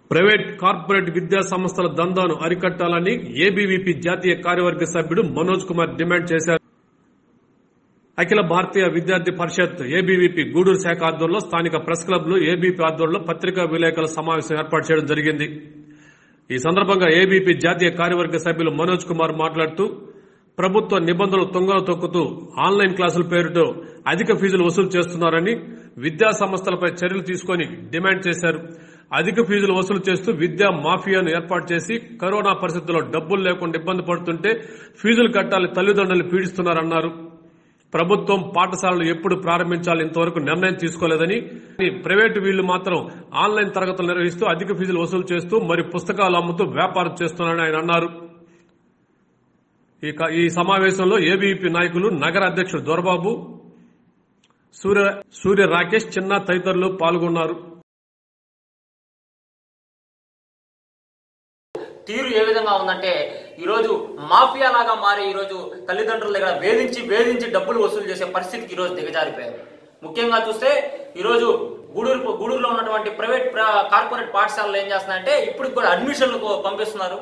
private corporate విద్యా సంస్థల దందాను అరికట్టాలని ABVP జాతీయ కార్యవర్గ సభ్యుడు మనోజ్ కుమార్ డిమాండ్ చేశారు అఖిల భారతీయ విద్యార్థి పరిషత్ ఏబీవీపీ గూడూరు శాఖ ఆధ్వర్యంలో స్థానిక ప్రెస్ క్లబ్ లో ఏబీపీ ఆధ్వర్యంలో పత్రికా విలేకరుల సమావేశం ఏర్పాటు చేయడం జరిగింది ఈ సందర్భంగా ఏబీపీ జాతీయ కార్యవర్గ సభ్యులు మనోజ్ కుమార్ మాట్లాడుతూ ప్రభుత్వ నిబంధనలు తుంగలు తొక్కుతూ ఆన్లైన్ క్లాసుల పేరుతో అధిక ఫీజులు వసూలు చేస్తున్నారని విద్యా సంస్థలపై చర్యలు తీసుకొని డిమాండ్ చేశారు అధిక ఫీజులు వసూలు చేస్తూ విద్యా మాఫియాను ఏర్పాటు చేసి కరోనా పరిస్థితుల్లో డబ్బులు లేకుండా ఇబ్బంది పడుతుంటే ఫీజులు కట్టాలి తల్లిదండ్రులు పీడిస్తున్నారన్నారు ప్రభుత్వం పాఠశాలలు ఎప్పుడు ప్రారంభించాలి ఇంతవరకు నిర్ణయం తీసుకోలేదని ప్రైవేటు వీళ్లు మాత్రం ఆన్లైన్ తరగతులు నిర్వహిస్తూ అధిక ఫీజులు వసూలు చేస్తూ మరి పుస్తకాలు అమ్ముతూ వ్యాపారం చేస్తున్నారని ఆయన అన్నారు ఈ క- ఈ సమావేశంలో ఏబీవీపీ నాయకులు నగర అధ్యక్షుడు దొరబాబు సూర్య సూర్య రాకేష్ చిన్న తదితరులు పాల్గొన్నారు తీరు ఏ విధంగా ఉందంటే ఈరోజు మాఫియా లాగా మారి ఈరోజు తల్లిదండ్రుల దగ్గర వేధించి వేధించి డబ్బులు వసూలు చేసే పరిస్థితికి ఈరోజు దిగజారిపోయారు ముఖ్యంగా చూస్తే ఈరోజు గూడూరు గూడూరులో ఉన్నటువంటి ప్రైవేట్ ప్ర- కార్పొరేట్ పాఠశాలలు ఏం చేస్తున్నాయంటే ఇప్పుడు కూడా అడ్మిషన్లకు పంపిస్తున్నారు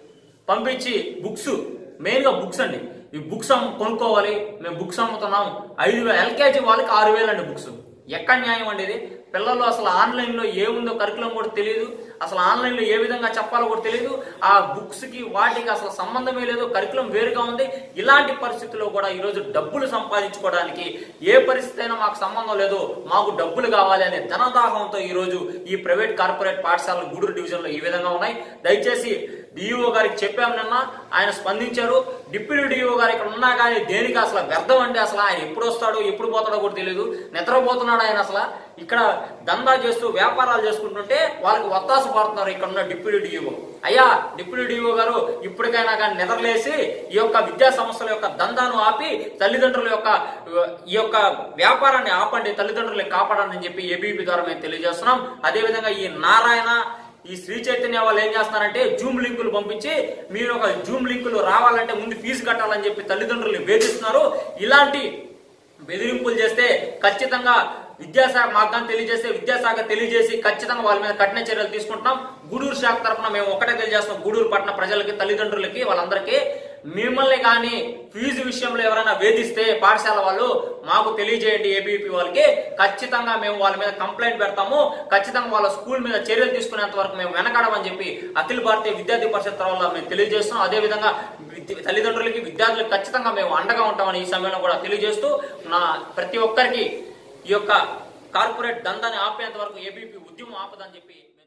పంపించి బుక్స్ మెయిన్ గా బుక్స్ అండి ఈ బుక్స్ అమ్ము- కొనుక్కోవాలి మేము బుక్స్ అమ్ముతున్నాం ఐదు వేలు ఎల్కేజీ వాళ్ళకి ఆరు వేలు అండి బుక్స్ ఎక్కడ న్యాయం అండి ఇది పిల్లలు అసలు ఆన్లైన్ లో ఏముందో కరికులం కూడా తెలియదు అసలు ఆన్లైన్ లో ఏ విధంగా చెప్పాలో కూడా తెలియదు ఆ బుక్స్ కి వాటికి అసలు సంబంధమే లేదు కరికులం వేరుగా ఉంది ఇలాంటి పరిస్థితుల్లో కూడా ఈ రోజు డబ్బులు సంపాదించుకోవడానికి ఏ పరిస్థితి అయినా మాకు సంబంధం లేదు మాకు డబ్బులు కావాలి అనే ధనదాహంతో ఈ రోజు ఈ ప్రైవేట్ కార్పొరేట్ పాఠశాలలు గూడూరు డివిజన్ లో ఈ విధంగా ఉన్నాయి దయచేసి డిఈఓ గారికి చెప్పాం నిన్న ఆయన స్పందించారు డిప్యూటీ డిఈఓ గారు ఇక్కడ ఉన్నా కానీ దేనికి అసలు వ్యర్థం అండి అసలు ఆయన ఎప్పుడు వస్తాడో ఎప్పుడు పోతాడో కూడా తెలియదు నిద్రపోతున్నాడు ఆయన అసలు ఇక్కడ దందా చేస్తూ వ్యాపారాలు చేసుకుంటుంటే వాళ్ళకి వత్తాస పడుతున్నారు ఇక్కడ ఉన్న డిప్యూటీ డిఈఓ అయ్యా డిప్యూటీ డిఓ గారు ఇప్పటికైనా కానీ నిద్రలేసి ఈ యొక్క విద్యా సంస్థల యొక్క దందాను ఆపి తల్లిదండ్రుల యొక్క ఈ యొక్క వ్యాపారాన్ని ఆపండి తల్లిదండ్రులని కాపాడండి అని చెప్పి ఏబీపీ ద్వారా మేము తెలియజేస్తున్నాం అదేవిధంగా ఈ నారాయణ ఈ శ్రీ చైతన్య వాళ్ళు ఏం చేస్తున్నారంటే జూమ్ లింకులు పంపించి మీరు ఒక జూమ్ లింకులు రావాలంటే ముందు ఫీజు కట్టాలని చెప్పి తల్లిదండ్రులు వేధిస్తున్నారు ఇలాంటి బెదిరింపులు చేస్తే ఖచ్చితంగా విద్యాశాఖ మార్గాన్ని తెలియజేస్తే విద్యాశాఖ తెలియజేసి ఖచ్చితంగా వాళ్ళ మీద కఠిన చర్యలు తీసుకుంటున్నాం గూడూరు శాఖ తరఫున మేము ఒకటే తెలియజేస్తున్నాం గూడూరు పట్టణ ప్రజలకి తల్లిదండ్రులకి వాళ్ళందరికీ మిమ్మల్ని కానీ ఫీజు విషయంలో ఎవరైనా వేధిస్తే పాఠశాల వాళ్ళు మాకు తెలియజేయండి ఏబీపీ వాళ్ళకి ఖచ్చితంగా మేము వాళ్ళ మీద కంప్లైంట్ పెడతాము ఖచ్చితంగా వాళ్ళ స్కూల్ మీద చర్యలు తీసుకునేంత వరకు మేము వెనకడమని చెప్పి అఖిల భారతీయ విద్యార్థి పరిషత్ వల్ల మేము తెలియజేస్తున్నాం అదేవిధంగా విద్య- తల్లిదండ్రులకి విద్యార్థులకు ఖచ్చితంగా మేము అండగా ఉంటామని ఈ సమయంలో కూడా తెలియజేస్తూ నా ప్రతి ఒక్కరికి ఈ యొక్క కార్పొరేట్ దందాన్ని ఆపేంత వరకు ఏబీపీ ఉద్యమం ఆపదని చెప్పి